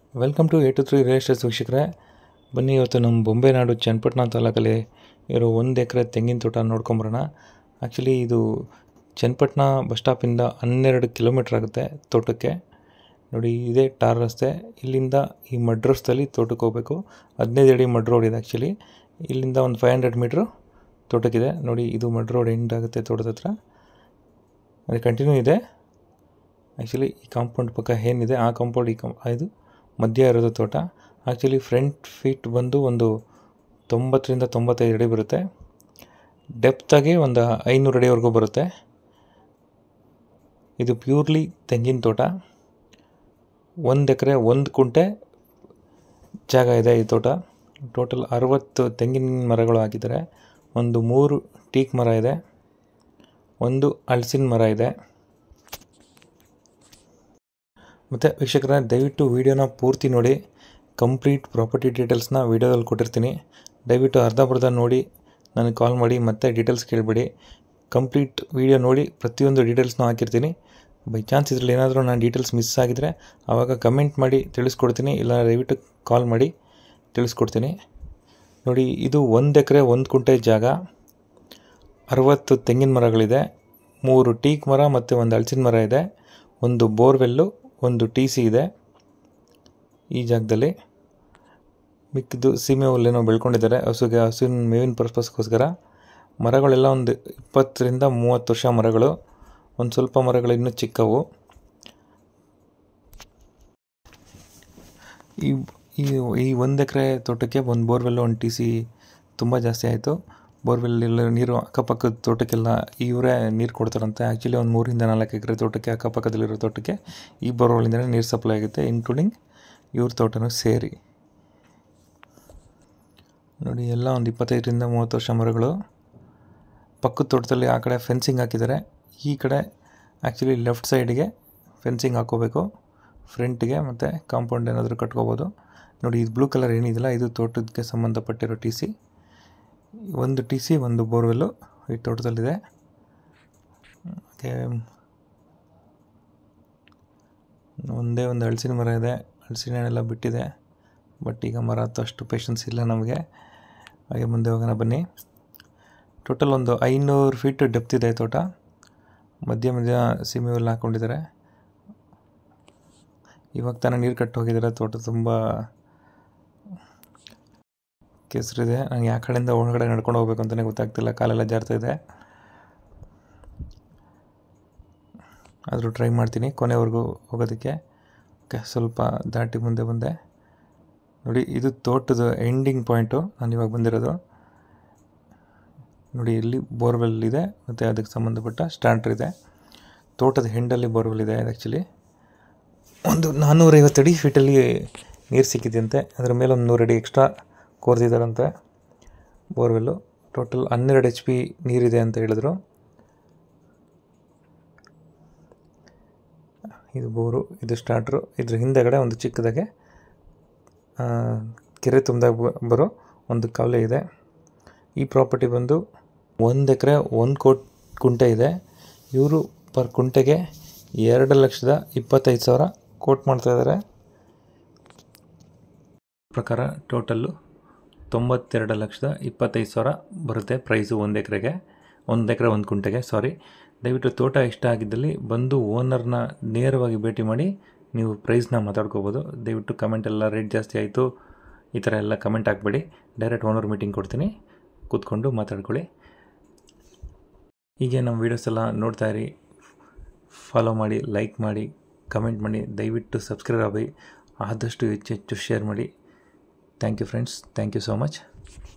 welcome to A two three real estates ವೀಕ್ಷಕರೇ ಬನ್ನಿ ಇವತ್ತು ನಮ್ಮ ಬೊಂಬೆ ನಾಡು ಚನ್ನಪಟ್ಟಣ ತಾಲೂಕಲ್ಲಿ ಇರೋ ಒಂದು ಎಕರೆ ತೆಂಗಿನ ತೋಟ ನೋಡ್ಕೊಂಬರೋಣ ಆ್ಯಕ್ಚುಲಿ ಇದು ಚನ್ನಪಟ್ಟಣ ಬಸ್ ಸ್ಟಾಪಿಂದ ಹನ್ನೆರಡು ಕಿಲೋಮೀಟ್ರ್ ಆಗುತ್ತೆ ತೋಟಕ್ಕೆ ನೋಡಿ ಇದೇ ಟಾರ್ ರಸ್ತೆ ಇಲ್ಲಿಂದ ಈ ಮಡ್ ರಸ್ತೆಯಲ್ಲಿ ತೋಟಕ್ಕೆ ಹೋಗಬೇಕು ಹದಿನೈದು ಅಡಿ ಮಡ್ ರೋಡ್ ಇದೆ ಆ್ಯಕ್ಚುಲಿ ಇಲ್ಲಿಂದ ಒಂದು ಫೈವ್ ಹಂಡ್ರೆಡ್ ಮೀಟ್ರು ತೋಟಕ್ಕಿದೆ ನೋಡಿ ಇದು ಮಡ್ ರೋಡ್ ಎಂಡ್ ಆಗುತ್ತೆ ತೋಟದ ಹತ್ರ ಅದು ಕಂಟಿನ್ಯೂ ಇದೆ ಆ್ಯಕ್ಚುಲಿ ಈ ಕಾಂಪೌಂಡ್ ಪಕ್ಕ ಏನಿದೆ ಆ ಕಾಂಪೌಂಡ್ ಈ ಕಂ ಇದು ಮಧ್ಯ ಇರೋದು ತೋಟ ಆ್ಯಕ್ಚುಲಿ ಫ್ರಂಟ್ ಫೀಟ್ ಬಂದು ಒಂದು ತೊಂಬತ್ತರಿಂದ ತೊಂಬತ್ತೈದು ಅಡಿ ಬರುತ್ತೆ ಡೆಪ್ತಾಗಿ ಒಂದು ಐನೂರು ಅಡಿವರೆಗೂ ಬರುತ್ತೆ ಇದು ಪ್ಯೂರ್ಲಿ ತೆಂಗಿನ ತೋಟ ಒಂದು ಎಕರೆ ಒಂದು ಕುಂಟೆ ಜಾಗ ಇದೆ ಈ ತೋಟ ಟೋಟಲ್ ಅರವತ್ತು ತೆಂಗಿನ ಮರಗಳು ಹಾಕಿದ್ದಾರೆ ಒಂದು ಮೂರು ಟೀಕ್ ಮರ ಇದೆ ಒಂದು ಹಲಸಿನ ಮರ ಇದೆ ಮತ್ತು ವೀಕ್ಷಕರ ದಯವಿಟ್ಟು ವೀಡಿಯೋನ ಪೂರ್ತಿ ನೋಡಿ ಕಂಪ್ಲೀಟ್ ಪ್ರಾಪರ್ಟಿ ಡೀಟೇಲ್ಸ್ನ ವೀಡಿಯೋದಲ್ಲಿ ಕೊಟ್ಟಿರ್ತೀನಿ ದಯವಿಟ್ಟು ಅರ್ಧ ಬರ್ಧ ನೋಡಿ ನನಗೆ ಕಾಲ್ ಮಾಡಿ ಮತ್ತೆ ಡೀಟೇಲ್ಸ್ ಕೇಳಿಬಿಡಿ ಕಂಪ್ಲೀಟ್ ವೀಡಿಯೋ ನೋಡಿ ಪ್ರತಿಯೊಂದು ಡೀಟೇಲ್ಸ್ನೂ ಹಾಕಿರ್ತೀನಿ ಬೈ ಚಾನ್ಸ್ ಇದರಲ್ಲಿ ಏನಾದರೂ ನಾನು ಡೀಟೇಲ್ಸ್ ಮಿಸ್ ಆಗಿದರೆ ಆವಾಗ ಕಮೆಂಟ್ ಮಾಡಿ ತಿಳಿಸ್ಕೊಡ್ತೀನಿ ಇಲ್ಲ ದಯವಿಟ್ಟು ಕಾಲ್ ಮಾಡಿ ತಿಳಿಸ್ಕೊಡ್ತೀನಿ ನೋಡಿ ಇದು ಒಂದು ಎಕರೆ ಒಂದು ಕುಂಟೆ ಜಾಗ ಅರವತ್ತು ತೆಂಗಿನ ಮರಗಳಿದೆ ಮೂರು ಟೀಕ್ ಮರ ಮತ್ತು ಒಂದು ಹಲಸಿನ ಮರ ಇದೆ ಒಂದು ಬೋರ್ವೆಲ್ಲು ಒಂದು ಟಿ ಸಿ ಇದೆ ಈ ಜಾಗದಲ್ಲಿ ಮಿಕ್ಕಿದ್ದು ಸೀಮೆ ಹುಲ್ಲೇನೋ ಬೆಳ್ಕೊಂಡಿದ್ದಾರೆ ಹಸುಗೆ ಹಸುವಿನ ಮೇವಿನ ಪರ್ಪಸ್ಗೋಸ್ಕರ ಮರಗಳೆಲ್ಲ ಒಂದು ಇಪ್ಪತ್ತರಿಂದ ಮೂವತ್ತು ವರ್ಷ ಮರಗಳು ಒಂದು ಸ್ವಲ್ಪ ಮರಗಳು ಇನ್ನೂ ಚಿಕ್ಕವು ಈ ಈ ಈ ಒಂದು ಎಕರೆ ತೋಟಕ್ಕೆ ಒಂದು ಬೋರ್ವೆಲ್ಲು ಒಂದು ಟಿ ಸಿ ತುಂಬ ಜಾಸ್ತಿ ಆಯಿತು ಬೋರ್ವೆಲ್ ನೀರು ಅಕ್ಕಪಕ್ಕದ ತೋಟಕ್ಕೆಲ್ಲ ಇವರೇ ನೀರು ಕೊಡ್ತಾರಂತೆ ಆ್ಯಕ್ಚುಲಿ ಒಂದು ಮೂರಿಂದ ನಾಲ್ಕು ಎಕರೆ ತೋಟಕ್ಕೆ ಅಕ್ಕಪಕ್ಕದಲ್ಲಿರೋ ತೋಟಕ್ಕೆ ಈ ಬೋರ್ವೆಲಿಂದಲೇ ನೀರು ಸಪ್ಲೈ ಆಗುತ್ತೆ ಇನ್ಕ್ಲೂಡಿಂಗ್ ಇವ್ರ ತೋಟನೂ ಸೇರಿ ನೋಡಿ ಎಲ್ಲ ಒಂದು ಇಪ್ಪತ್ತೈದರಿಂದ ಮೂವತ್ತು ವರ್ಷ ಮರಗಳು ಪಕ್ಕದ ತೋಟದಲ್ಲಿ ಆ ಕಡೆ ಫೆನ್ಸಿಂಗ್ ಹಾಕಿದ್ದಾರೆ ಈ ಕಡೆ ಆ್ಯಕ್ಚುಲಿ ಲೆಫ್ಟ್ ಸೈಡಿಗೆ ಫೆನ್ಸಿಂಗ್ ಹಾಕೋಬೇಕು ಫ್ರಂಟಿಗೆ ಮತ್ತು ಕಾಂಪೌಂಡ್ ಏನಾದರೂ ಕಟ್ಕೋಬೋದು ನೋಡಿ ಇದು ಬ್ಲೂ ಕಲರ್ ಏನಿದೆಯಲ್ಲ ಇದು ತೋಟಕ್ಕೆ ಸಂಬಂಧಪಟ್ಟಿರೋ ಟಿ ಸಿ ಒಂದು ಟಿ ಸಿ ಒಂದು ಬೋರ್ವೆಲ್ಲು ಈ ತೋಟದಲ್ಲಿದೆ ಮತ್ತು ಒಂದೇ ಒಂದು ಹಲಸಿನ ಮರ ಇದೆ ಹಲಸಿನ ಹಣ್ಣೆಲ್ಲ ಬಿಟ್ಟಿದೆ ಬಟ್ ಈಗ ಮರ ಹತ್ತಷ್ಟು ಪೇಷನ್ಸ್ ಇಲ್ಲ ನಮಗೆ ಹಾಗೆ ಮುಂದೆ ಹೋಗೋಣ ಬನ್ನಿ ಟೋಟಲ್ ಒಂದು ಐನೂರು ಫೀಟ್ ಡೆಪ್ತ್ ಇದೆ ತೋಟ ಮಧ್ಯ ಮಧ್ಯ ಸೀಮೆ ಹುಲ್ಲು ಹಾಕ್ಕೊಂಡಿದ್ದಾರೆ ಇವಾಗ ತಾನೇ ನೀರು ಕಟ್ಟು ಹೋಗಿದ್ದಾರೆ ತೋಟ ತುಂಬ ಕೆಸರಿದೆ ನನಗೆ ಯಾವ ಕಡೆಯಿಂದ ಒಳಗಡೆ ನಡ್ಕೊಂಡು ಹೋಗ್ಬೇಕು ಅಂತಲೇ ಗೊತ್ತಾಗ್ತಿಲ್ಲ ಕಾಲೆಲ್ಲ ಜಾರ್ತಾ ಇದೆ ಆದರೂ ಟ್ರೈ ಮಾಡ್ತೀನಿ ಕೊನೆವರೆಗೂ ಹೋಗೋದಕ್ಕೆ ಓಕೆ ಸ್ವಲ್ಪ ದಾಟಿ ಮುಂದೆ ಬಂದೆ ನೋಡಿ ಇದು ತೋಟದ ಎಂಡಿಂಗ್ ಪಾಯಿಂಟು ನಾನು ಇವಾಗ ಬಂದಿರೋದು ನೋಡಿ ಇಲ್ಲಿ ಬೋರ್ವೆಲ್ ಇದೆ ಮತ್ತು ಅದಕ್ಕೆ ಸಂಬಂಧಪಟ್ಟ ಸ್ಟ್ಯಾಂಡ್ರ್ ಇದೆ ತೋಟದ ಹೆಂಡಲ್ಲಿ ಬೋರ್ವೆಲ್ ಇದೆ ಆ್ಯಕ್ಚುಲಿ ಒಂದು ನಾನ್ನೂರೈವತ್ತು ಅಡಿ ಫೀಟಲ್ಲಿ ನೀರು ಸಿಕ್ಕಿದೆಯಂತೆ ಅದರ ಮೇಲೆ ಒಂದು ನೂರು ಅಡಿ ಎಕ್ಸ್ಟ್ರಾ ಕೋರ್ದಿದ್ದಾರಂತೆ ಬೋರ್ವೆಲ್ಲು ಟೋಟಲ್ ಹನ್ನೆರಡು ಎಚ್ ಪಿ ನೀರಿದೆ ಅಂತ ಹೇಳಿದ್ರು ಇದು ಬೋರು ಇದು ಸ್ಟಾರ್ಟ್ರು ಇದ್ರ ಹಿಂದೆಗಡೆ ಒಂದು ಚಿಕ್ಕದಾಗೆ ಕೆರೆ ತುಂಬಿದಾಗ ಬರೋ ಒಂದು ಕಾವಲೆ ಇದೆ ಈ ಪ್ರಾಪರ್ಟಿ ಬಂದು ಒಂದು ಎಕರೆ ಒಂದು ಕೋಟ್ ಕುಂಟೆ ಇದೆ ಇವರು ಪರ್ ಕುಂಟೆಗೆ ಎರಡು ಲಕ್ಷದ ಇಪ್ಪತ್ತೈದು ಸಾವಿರ ಕೋಟ್ ಮಾಡ್ತಾಯಿದ್ದಾರೆ ಪ್ರಕಾರ ಟೋಟಲ್ಲು ತೊಂಬತ್ತೆರಡು ಲಕ್ಷದ ಇಪ್ಪತ್ತೈದು ಸಾವಿರ ಬರುತ್ತೆ ಪ್ರೈಸು ಒಂದು ಎಕರೆಗೆ ಒಂದು ಎಕರೆ ಒಂದು ಕುಂಟೆಗೆ ಸಾರಿ ದಯವಿಟ್ಟು ತೋಟ ಇಷ್ಟ ಆಗಿದ್ದಲ್ಲಿ ಬಂದು ಓನರ್ನ ನೇರವಾಗಿ ಭೇಟಿ ಮಾಡಿ ನೀವು ಪ್ರೈಸ್ನ ಮಾತಾಡ್ಕೋಬೋದು ದಯವಿಟ್ಟು ಕಮೆಂಟ್ ಎಲ್ಲ ರೇಟ್ ಜಾಸ್ತಿ ಆಯಿತು ಈ ಥರ ಎಲ್ಲ ಕಮೆಂಟ್ ಹಾಕ್ಬೇಡಿ ಡೈರೆಕ್ಟ್ ಓನರ್ ಮೀಟಿಂಗ್ ಕೊಡ್ತೀನಿ ಕೂತ್ಕೊಂಡು ಮಾತಾಡ್ಕೊಳ್ಳಿ ಹೀಗೆ ನಮ್ಮ ವೀಡಿಯೋಸ್ ಎಲ್ಲ ನೋಡ್ತಾ ಇರಿ ಫಾಲೋ ಮಾಡಿ ಲೈಕ್ ಮಾಡಿ ಕಮೆಂಟ್ ಮಾಡಿ ದಯವಿಟ್ಟು ಸಬ್ಸ್ಕ್ರೈಬ್ ಆಗಿ ಆದಷ್ಟು ಹೆಚ್ಚು ಹೆಚ್ಚು ಶೇರ್ ಮಾಡಿ thank you friends thank you so much